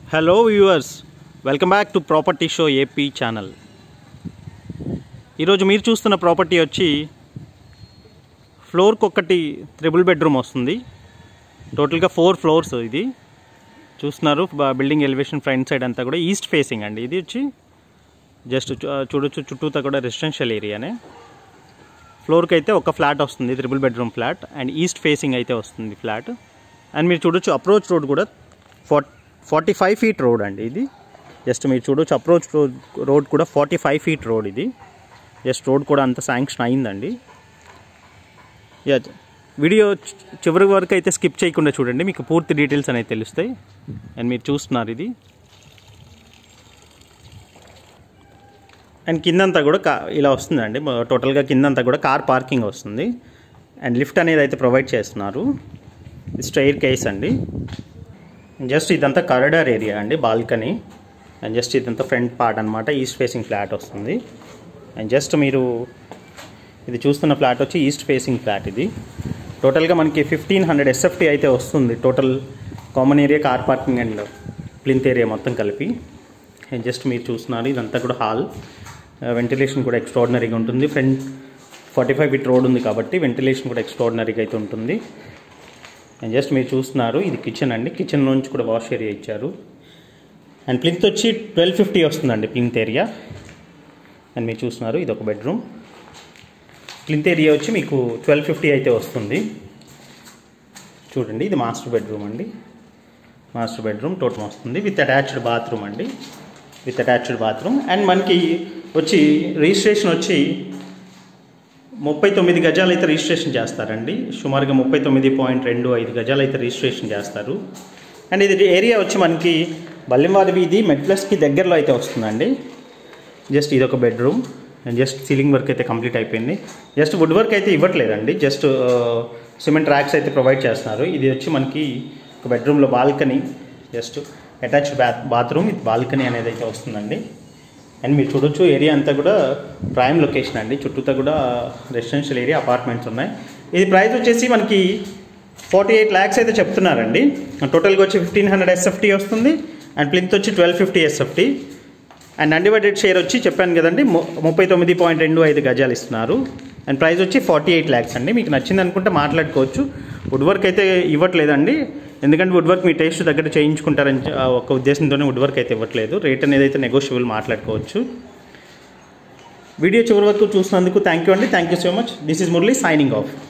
hello viewers welcome back to property show AP channel ఈరోజు మీరు చూస్తున్న ప్రాపర్టీ వచ్చి ఫ్లోర్కి ఒకటి త్రిబుల్ బెడ్రూమ్ వస్తుంది టోటల్గా ఫోర్ ఫ్లోర్స్ ఇది చూస్తున్నారు బ- బిల్డింగ్ ఎలివేషన్ ఫ్రంట్ సైడ్ అంతా కూడా ఈస్ట్ ఫేసింగ్ అండి ఇది వచ్చి జస్ట్ చూ- చూడొచ్చు చుట్టూతా కూడా రెసిడెన్షియల్ ఏరియానే ఫ్లోర్కి అయితే ఒక ఫ్లాట్ వస్తుంది triple bedroom flat and east facing అయితే వస్తుంది ఫ్లాట్ అండ్ మీరు చూడొచ్చు అప్రోచ్ రోడ్ కూడా ఫార్ ఫార్టీ ఫైవ్ ఫీట్ రోడ్ అండి ఇది జస్ట్ మీరు చూడొచ్చు అప్రోచ్ రోడ్ రోడ్ కూడా ఫార్టీ ఫైవ్ ఫీట్ రోడ్ ఇది జస్ట్ రోడ్ కూడా అంత శాంక్షన్ అయిందండి యా వీడియో చి- చివరి వరకు అయితే స్కిప్ చేయకుండా చూడండి మీకు పూర్తి డీటెయిల్స్ అనేవి తెలుస్తాయి అండ్ మీరు చూస్తున్నారు ఇది అండ్ కిందంతా కూడా కా ఇలా వస్తుందండి మొ- టోటల్గా కిందంతా కూడా కార్ పార్కింగ్ వస్తుంది అండ్ లిఫ్ట్ అనేది అయితే ప్రొవైడ్ చేస్తున్నారు స్టైర్ కేస్ అండి జస్ట్ ఇదంతా కారిడార్ ఏరియా అండి బాల్కనీ అండ్ జస్ట్ ఇదంతా ఫ్రంట్ పార్ట్ అనమాట ఈస్ట్ ఫేసింగ్ ఫ్లాట్ వస్తుంది అండ్ జస్ట్ మీరు ఇది చూస్తున్న ఫ్లాట్ వచ్చి ఈస్ట్ ఫేసింగ్ ఫ్లాట్ ఇది టోటల్గా మనకి ఫిఫ్టీన్ హండ్రెడ్ ఎస్ఎఫ్టీ అయితే వస్తుంది total common area car parking and plinth area మొత్తం కలిపి అండ్ జస్ట్ మీరు చూస్తున్నారు ఇదంతా కూడా హాల్ వెంటిలేషన్ కూడా ఎక్స్ట్రాడినరీగా ఉంటుంది front forty five feet road ఉంది కాబట్టి వెంటిలేషన్ కూడా ఎక్స్ట్రాడినరీగా అయితే ఉంటుంది అండ్ జస్ట్ మీరు చూస్తున్నారు ఇది కిచెన్ అండి కిచెన్ నుంచి కూడా వాష్ ఏరియా ఇచ్చారు అండ్ ప్లింత్ వచ్చి ట్వెల్వ్ ఫిఫ్టీ వస్తుందండి ప్లింత్ ఏరియా అండ్ మీరు చూస్తున్నారు ఇది ఒక బెడ్రూమ్ ప్లింత్ ఏరియా వచ్చి మీకు ట్వెల్వ్ ఫిఫ్టీ అయితే వస్తుంది చూడండి ఇది మాస్టర్ బెడ్రూమ్ అండి మాస్టర్ బెడ్రూమ్ టోటల్ వస్తుంది విత్ అటాచ్డ్ బాత్రూమ్ అండి విత్ అటాచ్డ్ బాత్రూమ్ అండ్ మనకి వచ్చి రిజిస్ట్రేషన్ వచ్చి ముప్పై తొమ్మిది గజాలు అయితే రిజిస్ట్రేషన్ చేస్తారండి సుమారుగా ముప్పై తొమ్మిది పాయింట్ రెండు ఐదు గజాలు అయితే రిజిస్ట్రేషన్ చేస్తారు అండ్ ఇది ఏరియా వచ్చి మనకి బల్లెంవారి వీధి మెట్లస్కి దగ్గరలో అయితే వస్తుందండి జస్ట్ ఇది ఒక bedroom and just ceiling work అయితే కంప్లీట్ అయిపోయింది జస్ట్ వుడ్ వర్క్ అయితే ఇవ్వట్లేదండి జస్ట్ సిమెంట్ ర్యాక్స్ అయితే ప్రొవైడ్ చేస్తున్నారు ఇది వచ్చి మనకి ఒక బెడ్రూమ్లో balcony just attached bath bathroom with balcony అనేది అయితే వస్తుందండి అండ్ మీరు చూడొచ్చు ఏరియా అంతా కూడా ప్రైమ్ లొకేషన్ అండి చుట్టూతా కూడా రెసిడెన్షియల్ ఏరియా అపార్ట్మెంట్స్ ఉన్నాయి ఇది ప్రైస్ వచ్చేసి మనకి ఫార్టీ ఎయిట్ ల్యాక్స్ అయితే చెప్తున్నారండి టోటల్గా వచ్చి ఫిఫ్టీన్ హండ్రెడ్ ఎస్ఎఫ్టీ వస్తుంది అండ్ ప్లింత్ వచ్చి twelve fifty SFT and undivided share వచ్చి చెప్పాను కదండి ము- ముప్పై తొమ్మిది పాయింట్ రెండు ఐదు గజాలు ఇస్తున్నారు అండ్ ప్రైస్ వచ్చి ఫార్టీ ఎయిట్ ల్యాక్స్ అండి మీకు నచ్చింది అనుకుంటే మాట్లాడుకోవచ్చు వుడ్ వర్క్ అయితే ఇవ్వట్లేదండి ఎందుకంటే వుడ్ వర్క్ మీ టేస్ట్ దగ్గర చేయించుకుంటారని చె- ఆ ఒక ఉద్దేశంతోనే వుడ్ వర్క్ అయితే ఇవ్వట్లేదు రేట్ అనేది అయితే నెగోషియబుల్ మాట్లాడుకోవచ్చు వీడియో చివరి వరకు చూసినందుకు థ్యాంక్ యూ అండి thank you so much this is Murali signing of